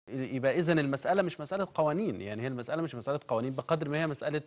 يبقى اذا المساله مش مساله قوانين يعني هي المساله مش مساله قوانين بقدر ما هي مساله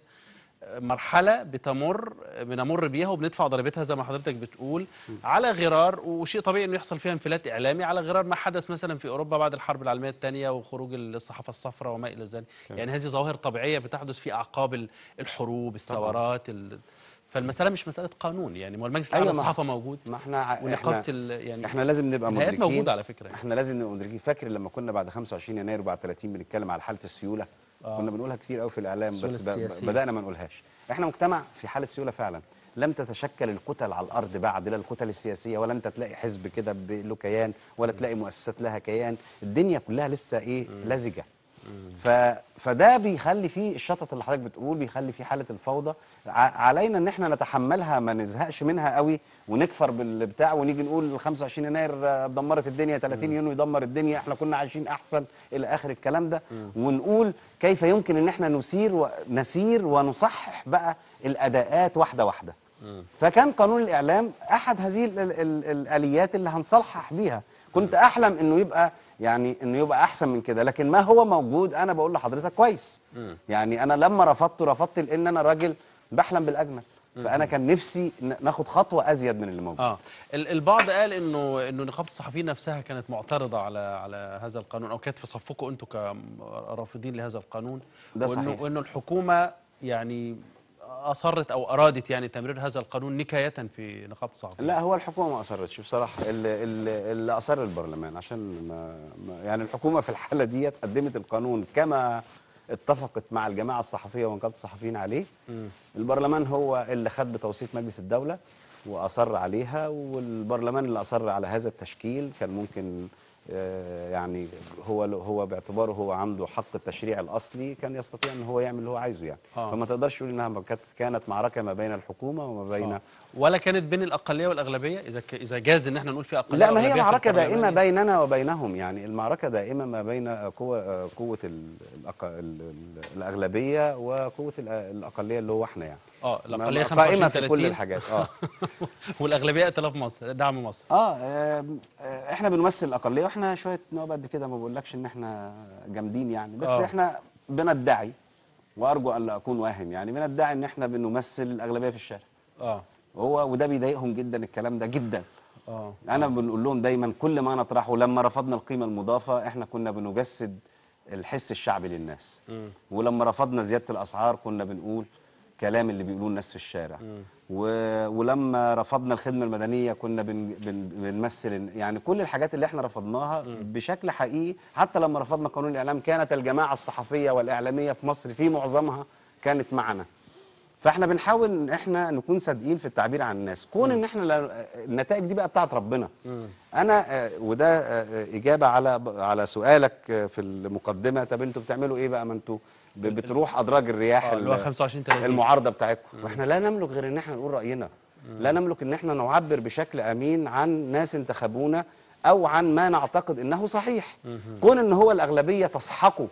مرحله بتمر بنمر بيها وبندفع ضريبتها زي ما حضرتك بتقول على غرار وشيء طبيعي انه يحصل فيها انفلات اعلامي على غرار ما حدث مثلا في اوروبا بعد الحرب العالميه الثانيه وخروج الصحافه الصفراء وما الى ذلك يعني هذه ظواهر طبيعيه بتحدث في اعقاب ال- الحروب الثورات ال... فالمساله مش مساله قانون يعني ما هو المجلس الاعلى أيوة، ما- للصحافه موجود ما احنا ع- ونقابه احنا ال... يعني احنا لازم نبقى الهيئات مدركين موجوده على فكره احنا لازم نبقى مدركين فاكر لما كنا بعد 25 يناير وبعد 30 بنتكلم على حاله السيوله آه. كنا بنقولها كتير قوي في الاعلام السيولة بس ب- السياسية. بدانا ما نقولهاش احنا مجتمع في حاله سيوله فعلا لم تتشكل الكتل على الارض بعد لا الكتل السياسيه ولا انت تلاقي حزب كده ب- له كيان ولا تلاقي مؤسسات لها كيان الدنيا كلها لسه ايه لزجه ف... فده بيخلي فيه الشطط اللي حضرتك بتقول بيخلي فيه حاله الفوضى ع... علينا ان احنا نتحملها ما نزهقش منها قوي ونكفر بالبتاع ونيجي نقول 25 يناير آه، دمرت الدنيا 30 يونيو يدمر الدنيا احنا كنا عايشين احسن الى اخر الكلام ده ونقول كيف يمكن ان احنا نسير ونسير ونصحح بقى الاداءات واحده واحده فكان قانون الاعلام احد هذه ال ال ال الاليات اللي هنصلحح بيها كنت احلم انه يبقى يعني انه يبقى احسن من كده لكن ما هو موجود انا بقول لحضرتك كويس يعني انا لما رفضته رفضت لان انا راجل بحلم بالاجمل فانا كان نفسي ن- ناخد خطوه ازيد من اللي موجود اه ال- البعض قال انه انه نقابه الصحفيين نفسها كانت معترضه على على هذا القانون او كانت في صفكم انتم كرافضين لهذا القانون ده وانه صحيح. وانه الحكومه يعني اصرت او ارادت يعني تمرير هذا القانون نكايه في نقابه الصحفيين لا هو الحكومه ما اصرتش بصراحه اللي, اللي, اللي اصر البرلمان عشان ما ما- يعني الحكومه في الحاله ديت قدمت القانون كما اتفقت مع الجماعه الصحفيه ونقابه الصحفيين عليه البرلمان هو اللي خد بتوسيط مجلس الدوله واصر عليها والبرلمان اللي اصر على هذا التشكيل كان ممكن آه، يعني هو هو باعتباره هو عنده حق التشريع الاصلي كان يستطيع ان هو يعمل اللي هو عايزه يعني آه. فما تقدرش تقول انها كانت كانت معركه ما بين الحكومه وما بين آه. ولا كانت بين الاقليه والاغلبيه اذا ك... اذا جاز ان احنا نقول في اقليه لا ما هي وأغلبية في معركة البرلمان دائمة يعني. بيننا وبينهم يعني المعركة دائمة ما بين قوة قوة ال- الأق- ال- ال- الأغلبية وقوة الأ- الأقلية اللي هو احنا يعني اه ما- الاقليه ما- 25 قائمة في 30 كل الحاجات اه والاغلبيه ائتلاف مصر دعم مصر اه آم، آه، احنا بنمثل الأقلية واحنا شوية نوع قد كده ما بقولكش إن احنا جامدين يعني بس آه. احنا بندعي وأرجو أن لا أكون واهم يعني بندعي إن احنا بنمثل الأغلبية في الشارع اه وهو وده بيضايقهم جدا الكلام ده جدا اه انا بنقول لهم دايما كل ما نطرحه لما رفضنا القيمه المضافه احنا كنا بنجسد الحس الشعبي للناس ولما رفضنا زياده الاسعار كنا بنقول كلام اللي بيقولوه الناس في الشارع و... ولما رفضنا الخدمه المدنيه كنا بن... بن... بنمثل إن- يعني كل الحاجات اللي احنا رفضناها بشكل حقيقي حتى لما رفضنا قانون الاعلام كانت الجماعه الصحفيه والاعلاميه في مصر في معظمها كانت معنا فاحنا بنحاول ان احنا نكون صادقين في التعبير عن الناس كون ان احنا لا- النتائج دي بقى بتاعت ربنا انا آه، وده آه، اجابه على على سؤالك آه، في المقدمه طب انتوا بتعملوا ايه بقى ما انتوا ب- بتروح ادراج الرياح آه، اللي هو ال- 25 30 المعارضه بتاعتكم واحنا لا نملك غير ان احنا نقول راينا لا نملك ان احنا نعبر بشكل امين عن ناس انتخبونا او عن ما نعتقد انه صحيح كون ان هو الاغلبيه تسحقه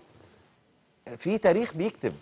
في تاريخ بيكتب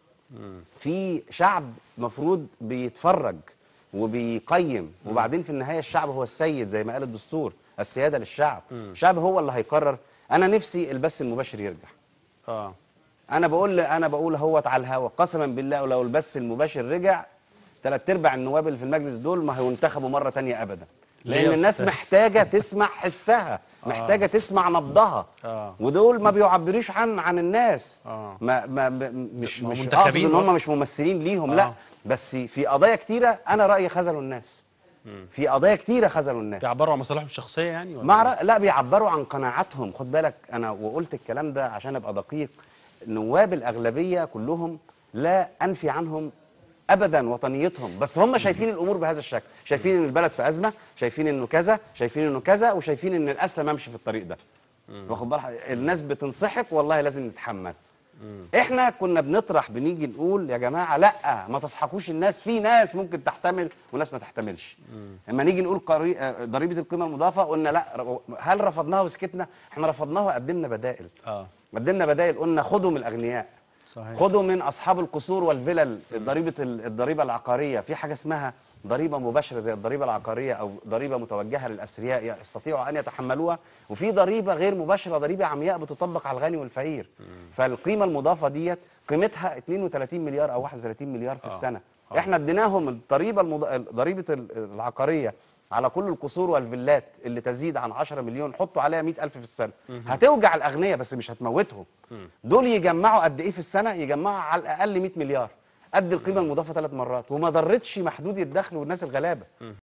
في شعب مفروض بيتفرج وبيقيم وبعدين في النهايه الشعب هو السيد زي ما قال الدستور السياده للشعب الشعب هو اللي هيقرر انا نفسي البث المباشر يرجع اه انا بقول انا بقول اهوت على الهوا قسما بالله لو البث المباشر رجع ثلاث ارباع النواب اللي في المجلس دول ما هينتخبوا مره تانية ابدا ليه لان يا الناس أستاذ؟ محتاجه تسمع حسها محتاجه تسمع نبضها آه. ودول ما بيعبروش عن عن الناس آه. ما ما م- مش ما هم مش منتخبين قصد ان برضه. هم مش ممثلين ليهم آه. لا بس في قضايا كتيره انا رايي خذلوا الناس في قضايا كتيره خذلوا الناس بيعبروا عن مصالحهم الشخصيه يعني ولا مع ر- لا بيعبروا عن قناعاتهم خد بالك انا وقلت الكلام ده عشان ابقى دقيق نواب الاغلبيه كلهم لا انفي عنهم ابدا وطنيتهم بس هم شايفين الامور بهذا الشكل شايفين ان البلد في ازمه شايفين انه كذا شايفين انه كذا وشايفين ان الاسلم امشي في الطريق ده واخد بالك الناس بتنصحك والله لازم نتحمل احنا كنا بنطرح بنيجي نقول يا جماعه لا ما تسحقوش الناس في ناس ممكن تحتمل وناس ما تحتملش اما نيجي نقول قري... آه، ضريبه القيمه المضافه قلنا لا ر- هل رفضناها وسكتنا احنا رفضناها وقدمنا بدائل اه قدمنا بدائل قلنا خدوا من الاغنياء صحيح خدوا من اصحاب القصور والفلل ضريبه ال- الضريبه العقاريه في حاجه اسمها ضريبه مباشره زي الضريبه العقاريه او ضريبه متوجهه للاثرياء يستطيعوا ان يتحملوها وفي ضريبه غير مباشره ضريبه عمياء بتطبق على الغني والفقير فالقيمه المضافه ديت قيمتها 32 مليار او 31 مليار في آه. السنه آه. احنا اديناهم الضريبه المض... ضريبه ال- العقاريه على كل القصور والفيلات اللي تزيد عن 10 مليون حطوا عليها 100000 في السنه هتوجع الاغنياء بس مش هتموتهم دول يجمعوا قد ايه في السنه يجمعوا على الاقل 100 مليار قد القيمه المضافه ثلاث مرات وما ضرتش محدودي الدخل والناس الغلابه